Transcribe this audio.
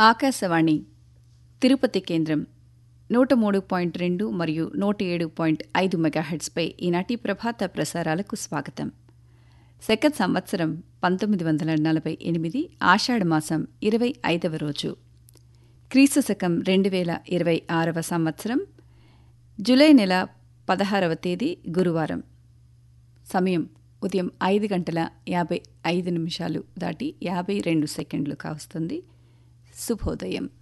ఆకాశవాణి తిరుపతి కేంద్రం నూట మూడు పాయింట్ రెండు మరియు నూట ఏడు పాయింట్ ఐదు మెగాహెడ్స్పై ఈనాటి ప్రభాత ప్రసారాలకు స్వాగతం శకత్ సంవత్సరం పంతొమ్మిది వందల నలభై ఎనిమిది ఆషాఢమాసం ఇరవై ఐదవ రోజు క్రీస్తు శకం రెండు వేల ఇరవై ఆరవ సంవత్సరం జూలై నెల పదహారవ తేదీ గురువారం సమయం ఉదయం ఐదు గంటల యాభై ఐదు నిమిషాలు దాటి యాభై రెండు సెకండ్లు కావస్తుంది శుభోదయం